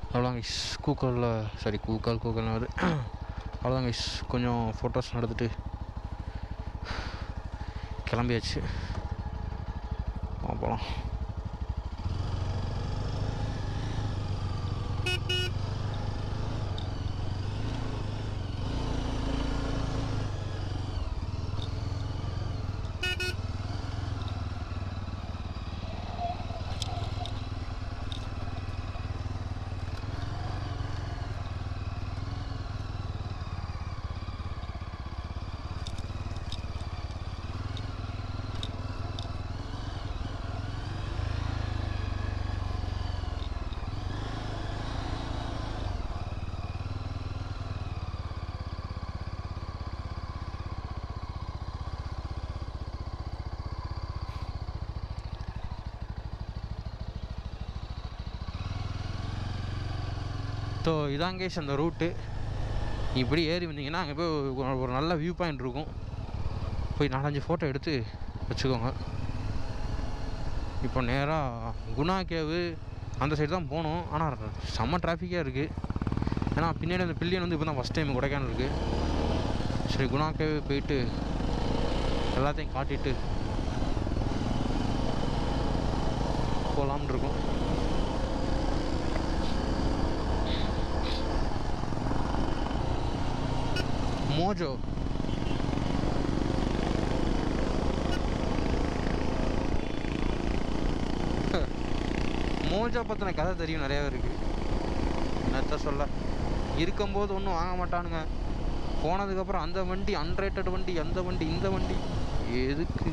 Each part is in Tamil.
அவ்வளோதாங்க இஸ் கூக்கலில் சாரி கூக்கால் கூக்கல் வருது அவ்வளோதாங்க இஸ் கொஞ்சம் ஃபோட்டோஸ் நடந்துட்டு கிளம்பியாச்சு போகலாம் ஸோ இதான் கேஸ் அந்த ரூட்டு இப்படி ஏறி வந்தீங்கன்னா அங்கே போய் ஒரு- ஒரு நல்ல வியூ பாயிண்ட் இருக்கும் போய் நாலஞ்சு ஃபோட்டோ எடுத்து வச்சுக்கோங்க இப்போ நேராக குணா கேவு அந்த சைடு தான் போகணும் ஆனால் செம்ம டிராஃபிக்காக இருக்குது ஏன்னா பின்னாடி அந்த பில்லியன் வந்து இப்போ தான் ஃபஸ்ட் டைம் கொடைக்கானல் இருக்குது சரி குணா கேவு போயிட்டு எல்லாத்தையும் காட்டிட்டு போகலாம்னு இருக்கோம் மோஜோ மோஜோ பற்றின கதை தெரியும் நிறையாவே இருக்குது என்னத்த சொல்ல இருக்கும்போது ஒன்றும் வாங்க மாட்டானுங்க போனதுக்கப்புறம் அந்த வண்டி அன்ரேட்டட் வண்டி அந்த வண்டி இந்த வண்டி எதுக்கு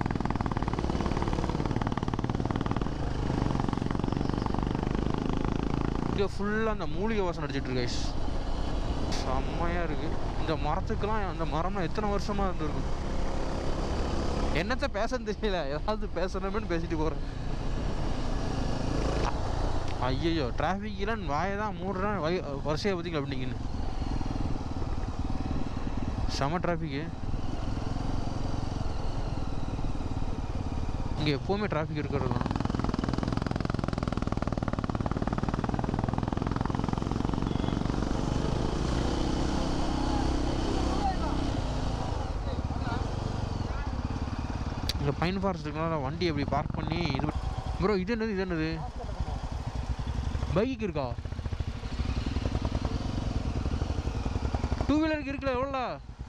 இங்கே ஃபுல்லாக அந்த மூலிகை வாசம் அடிச்சிட்டு இருக்கு guys. செம்மையாக இருக்குது இந்த மரத்துக்கெல்லாம் அந்த மரம்லாம் எத்தனை வருஷமாக இருந்திருக்கும் என்னத்த பேசன்னு தெரியல ஏதாவது பேசணுமேனு பேசிட்டு போகிறேன் ஐயோ டிராஃபிக்கில் வாயை தான் மூடுறேன் வை வரிசையை பார்த்தீங்களா அப்படிங்கன்னு செம டிராஃபிக்கு இங்கே எப்போவுமே டிராஃபிக் இருக்கிறது தான் இங்கே பைன் ஃபாரஸ்ட் இருக்கனால வண்டி எப்படி பார்க் பண்ணி இது ப்ரோ இது என்னது இது என்னது பைக்கு இருக்கா டூ வீலருக்கு இருக்குல்ல எவ்வளோ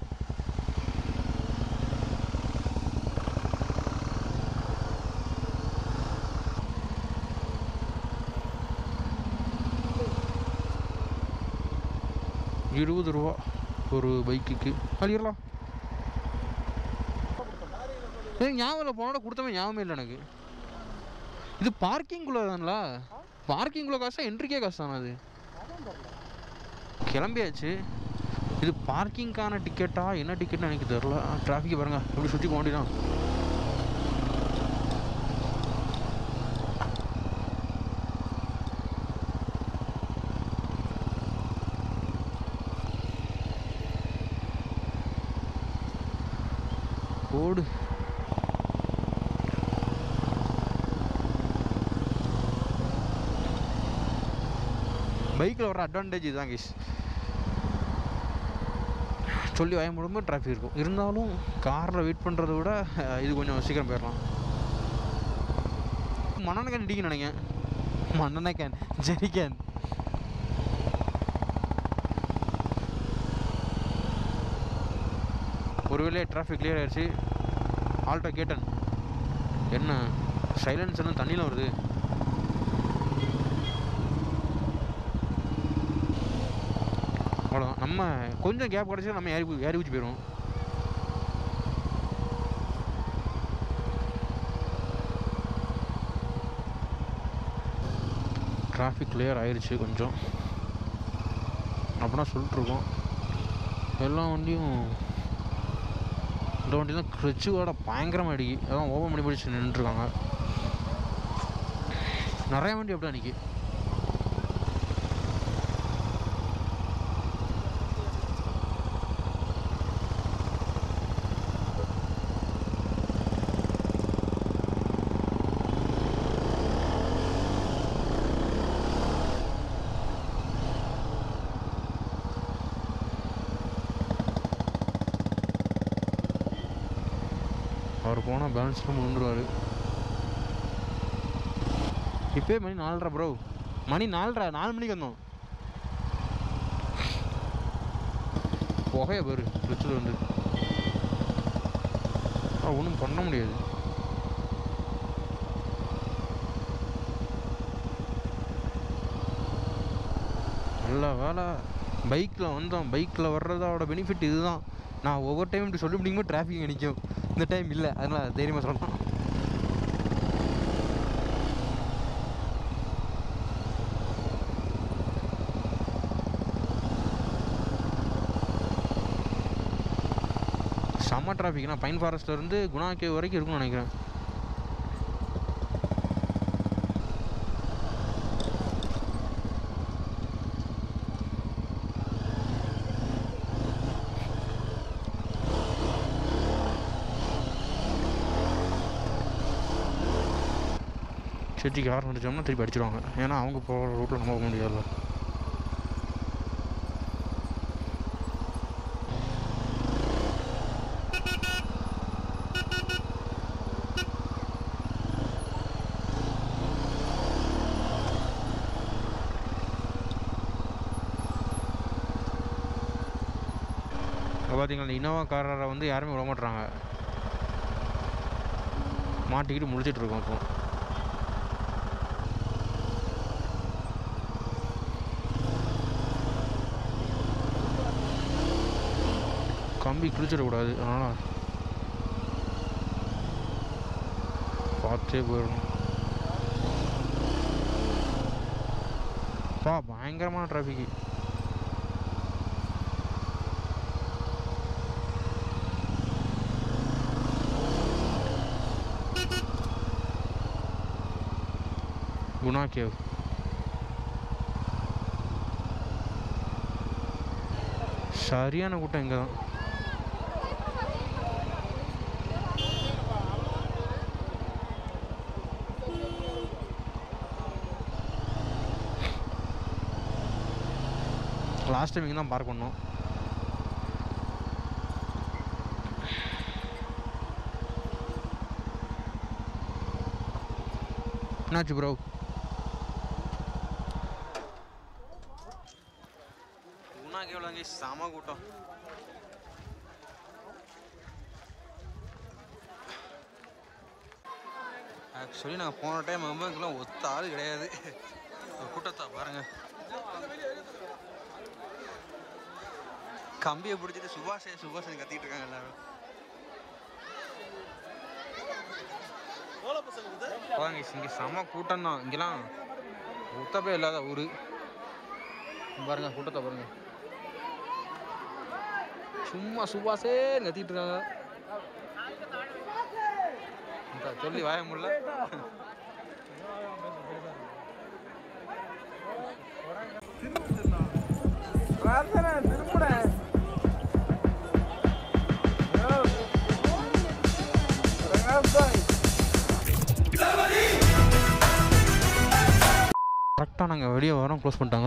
இருபது ரூபா ஒரு பைக்குக்கு அழியலாம் ஏய் ஞாபகம் இல்லை போனோட கொடுத்தவன் ஞாபகமே இல்லை எனக்கு இது பார்க்கிங்குள்ளே தான்ல பார்க்கிங்குள்ள காசா என்ட்ரிக்கே காசு தானே அது கிளம்பியாச்சு இது பார்க்கிங்க்கான டிக்கெட்டா என்ன டிக்கெட்னு எனக்கு தெரில டிராஃபிக் பாருங்க எப்படி சுற்றி போக வேண்டியதான் ஓடு பைக்கில் வர அட்வான்டேஜ் இதுதான் கேஸ் சொல்லி வாய முழுமே டிராஃபிக் இருக்கும் இருந்தாலும் காரில் வெயிட் பண்ணுறத விட அஹ், இது கொஞ்சம் சீக்கிரம் போயிடலாம் மண்ணெண்ண கேன் இடிக்க நினைக்கிறேன் மண்ணெண்ண கேன் ஜெரி கேன் ஒருவேளை டிராஃபிக் கிளியர் ஆயிடுச்சு ஆல்டோ கேட்டன் என்ன சைலன்ஸ் எல்லாம் தண்ணியில் வருது அவ்வளோதான் நம்ம கொஞ்சம் கேப் கிடச்சா நம்ம ஏறி ஏறி ஊச்சி போயிடுவோம் டிராஃபிக் கிளியர் ஆயிடுச்சு கொஞ்சம் அப்படின்னா சொல்லிட்டுருக்கோம் எல்லா வண்டியும் இந்த வண்டி தான் கிளச்சுவோட பயங்கரமாக அடிக்கி அதான் ஓப்பன் பண்ணி பிடிச்சி நின்றுருக்காங்க நிறைய வண்டி அப்படியே நிற்கி அவர் போனால் பேலன்ஸ்லாம் விழுந்துருவார் இப்போயே மணி நாலரை ப்ரோ மணி நாலரை நாலு மணிக்கு வந்தோம் புகைய பாரு ஃப்ரிட்ஜில் வந்து ஒன்றும் பண்ண முடியாது நல்ல வேலை பைக்கில் வந்தோம் பைக்கில் வர்றதோட பெனிஃபிட் இதுதான் நான் ஒவ்வொரு டைம் இப்படி சொல்லி முடியும்போது டிராஃபிக் நிற்கும் இந்த டைம் இல்லை அதனால் தைரியமாக சொல்லலாம் செம்ம டிராஃபிக்னா பைன் ஃபாரஸ்ட்ல இருந்து குணா கேவ் வரைக்கும் இருக்கும்னு நினைக்கிறேன் செட்டிக்கு ஹார்ன் அடிச்சோம்னா திருப்பி அடிச்சிருவாங்க ஏன்னா அவங்க போகிற ரூட்டில் நம்ம போக முடியாதுல்ல இப்போ பார்த்தீங்கன்னா இந்த இனோவா காரரை வந்து யாருமே விட மாட்றாங்க மாட்டிக்கிட்டு முடிச்சிட்டு இருக்கோம் இப்போ கம்பி கிழிச்சிடக்கூடாது அதனால் பார்த்தே போயிடணும் பா பயங்கரமான டிராஃபிக்கு குணா கேவ் சரியான கூட்டம் இங்கே தான் லாஸ்ட் டைம் இங்கே தான் பார்க் பண்ணோம் என்னாச்சு ப்ரோ உனக்கு எவ்வளோங்க செம கூட்டம் ஆக்சுவலி நாங்கள் போன டைம் அம்மாக்கெல்லாம் ஒத்த ஆள் கிடையாது இந்த கூட்டத்தை பாருங்க கம்பியை பிடிச்சிட்டு சுபாஷே சுபாஷன் கத்திட்டு இருக்காங்க எல்லாரும் பாருங்க இங்கே செம கூட்டம் தான் இங்கெல்லாம் ஒத்தப்பே இல்லாத ஊர் பாருங்க கூட்டத்தை பாருங்க சும்மா சுபாஷே கத்திட்டு இருக்காங்க இந்தா, சொல்லி வாய முடியல கரெக்டாக நாங்கள் வெளியே வரோம் க்ளோஸ் பண்ணிட்டாங்க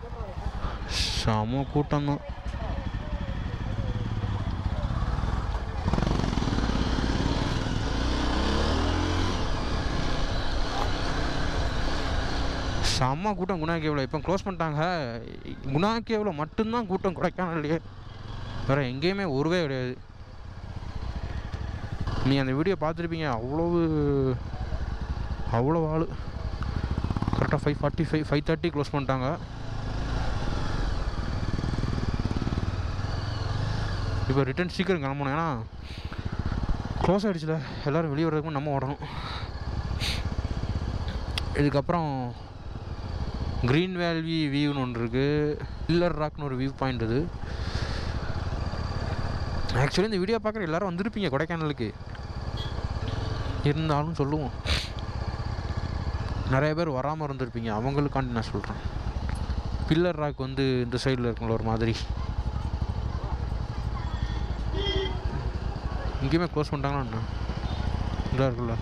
செம கூட்டம் தான் செம்ம கூட்டம் குணா கேவில் இப்போ க்ளோஸ் பண்ணிட்டாங்க குணா கேவில் மட்டும்தான் கூட்டம் கொடைக்கானல்லையே வேறு எங்கேயுமே ஒருவே கிடையாது நீங்கள் அந்த வீடியோ பார்த்துருப்பீங்க அவ்வளவு அவ்வளோ ஆள் கரெக்டாக five forty five five thirty close பண்ணிட்டாங்க இப்போ ரிட்டர்ன் சீக்கிரம் கிளம்பணும் ஏன்னா க்ளோஸ் ஆகிடுச்சுல எல்லோரும் வெளியே வர்றதுக்கு நம்ம ஓடணும் இதுக்கப்புறம் க்ரீன் வேல்வி வியூன்னு ஒன்று இருக்குது பில்லர் ராக்னு ஒரு வியூ பாயிண்ட் இது ஆக்சுவலி இந்த வீடியோ பார்க்குற எல்லாரும் வந்திருப்பீங்க கொடைக்கானலுக்கு இருந்தாலும் சொல்லுவோம் நிறைய பேர் வராமல் இருந்திருப்பீங்க அவங்களுக்காண்டி நான் சொல்கிறேன் பில்லர் ராக் வந்து இந்த சைடில் இருக்குங்கள ஒரு மாதிரி இங்கேயுமே க்ளோஸ் பண்ணிட்டாங்களா என்ன இதாக இருக்குல்ல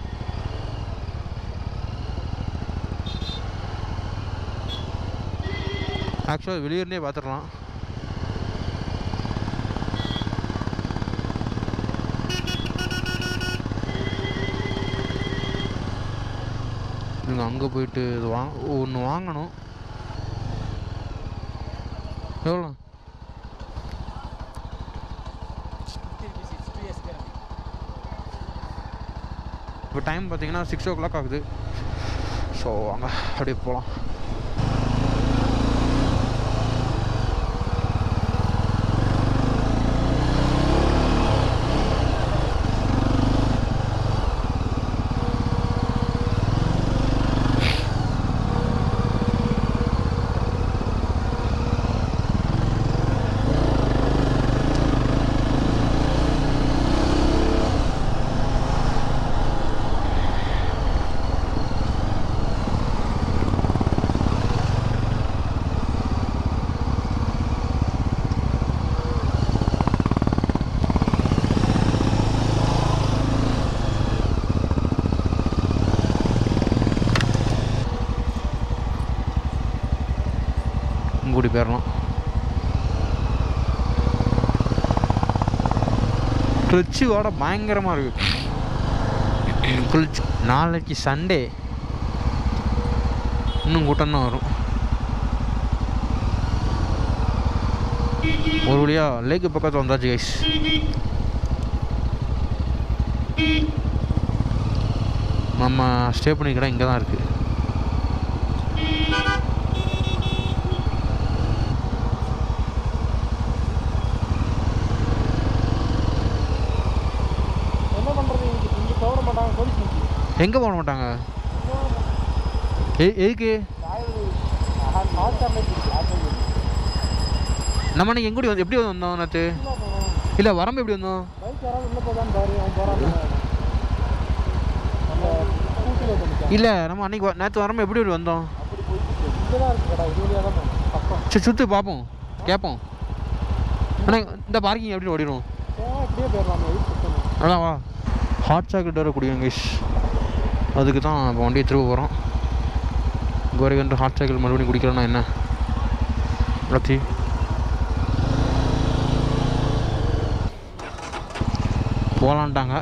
ஆக்சுவலாக வெளியூர்னே பார்த்துடலாம் நாங்கள் அங்கே போயிட்டு இது வா ஒன்று வாங்கணும் எவ்வளோ இப்போ டைம் பார்த்தீங்கன்னா சிக்ஸ் ஓ கிளாக் ஆகுது ஸோ வாங்க அப்படியே போகலாம் கூடி போயிடலாம் கிளிச்சு வாட பயங்கரமாக இருக்கு கிளிச்சு நாளைக்கு சண்டே இன்னும் கூட்டம் தான் வரும் ஒரு வழியா லேக்கு பக்கத்தில் வந்தாச்சு கைஸ் நம்ம ஸ்டே பண்ணிக்கிற இங்கே தான் இருக்குது என்ன பண்ணுறது இங்கே இங்கே போட மாட்டாங்க போலீஸ் நிற்கி எங்கே போட மாட்டாங்க எ எதுக்கு ஹாட் சாக்லேட் இருக்கு ஆப்பிள் நம்ம அன்னைக்கு எங்கூடி வந்து எப்படி வந்தோம் நேற்று இல்லை வரம்பு எப்படி வந்தோம் பைக் யாராவது உள்ளே போதான்னு பாரு அவன் போகிறான் அந்த ஸ்கூட்டியில் வந்துச்சான் இல்லை நம்ம அன்னைக்கு நேற்று வரம்பு எப்படி இப்படி வந்தோம் அப்படி போயிட்டு இங்கே தான் இருக்கு கடை இது வழியாக தான் போகணும் பக்கம் சரி சுற்றி பார்ப்போம் கேட்போம் ஆனால் இந்த பார்க்கிங் எப்படி ஓடிடும் போனால் இப்படியே போயிடலாம் எதுக்கு சுத்தணும் அதான் வா ஹாட் சாக்லேட் வர குடிங்க கைஸ் அதுக்கு தான் இப்போ வண்டியை திரும்ப போகிறோம் கோரைகன்று ஹாட் சாக்லேட் மறுபடியும் குடிக்கிறோன்னா என்ன லத்தி போகலான்ட்டாங்க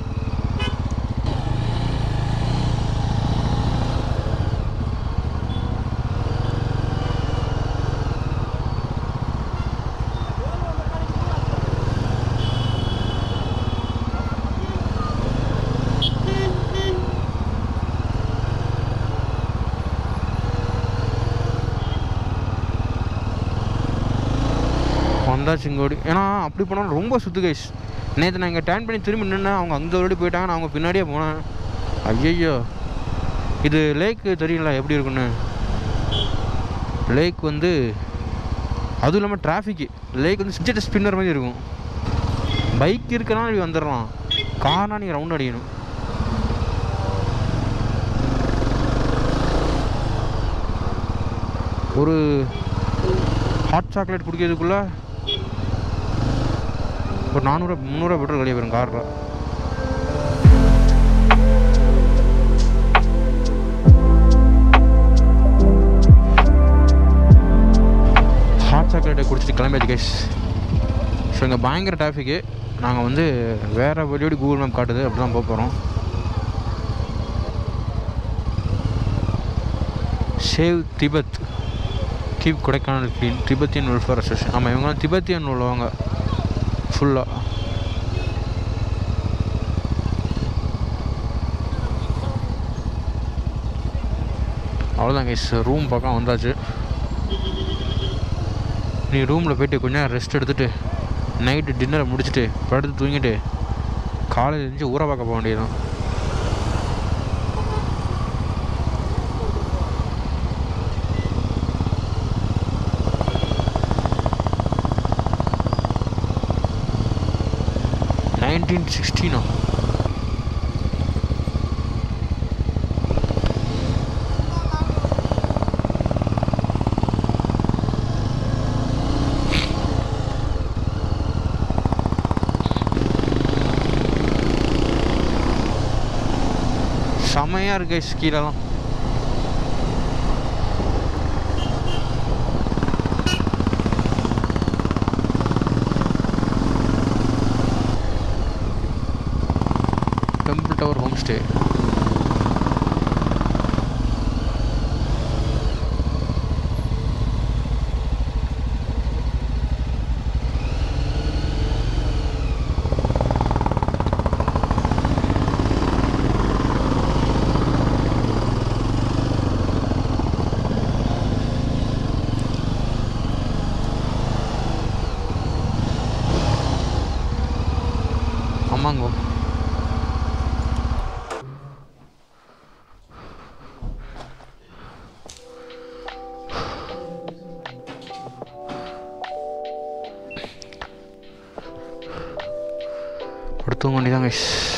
வந்தாச்சு இங்கோடி ஏன்னா அப்படி போனாலும் ரொம்ப சுத்து கைஸ் நேற்று நான் இங்கே டேர்ன் பண்ணி திரும்பி நின்னேன் அவங்க அங்கே ஓடி போயிட்டாங்க நான் அவங்க பின்னாடியே போனேன் ஐயையோ இது லேக்கு தெரியல எப்படி இருக்குன்னு லேக் வந்து அதுவும் இல்லாமல் டிராஃபிக்கு லேக் வந்து சிஜெட் ஸ்பின்னர் மாதிரி இருக்கும் பைக் இருக்கனால இப்படி வந்துடலாம் கார்னா நீங்கள் ரவுண்ட் அடிக்கணும் ஒரு ஹாட் சாக்லேட் குடிக்கிறதுக்குள்ள ஒரு நானூறு முந்நூறுவா பெட்ரோல் கழிய போயிடும் காரில் ஹாட் சாக்லேட்டை குடிச்சிட்டு கிளம்பியாச்சு கைஸ் ஸோ இங்கே பயங்கர டிராஃபிக்கு நாங்கள் வந்து வேறு வழியோடு கூகுள் மேப் காட்டுது அப்படி தான் போக போகிறோம் save Tibet keep Kodaikanal clean Tibetan welfare association ஆமாம் இவங்கலாம் திபெத்தியன் உள்ளவங்க ஃபுல்லாக அவ்வளோதான் கைஸ் ரூம் பக்கம் வந்தாச்சு நீ ரூமில் போயிட்டு கொஞ்ச நேரம் ரெஸ்ட் எடுத்துட்டு நைட்டு டின்னரை முடிச்சுட்டு படுத்து தூங்கிட்டு காலையில் எழுந்துச்சு ஊரை பார்க்க போக வேண்டியதுதான் நைன்டீன் சிக்ஸ்டீனா செமையாக இருக்கு guys கீழெல்லாம் டெம்பிள் டவர் ஹோம் ஸ்டே கமாங்கோ படுத்துங்க வேண்டியதான் கைஸ்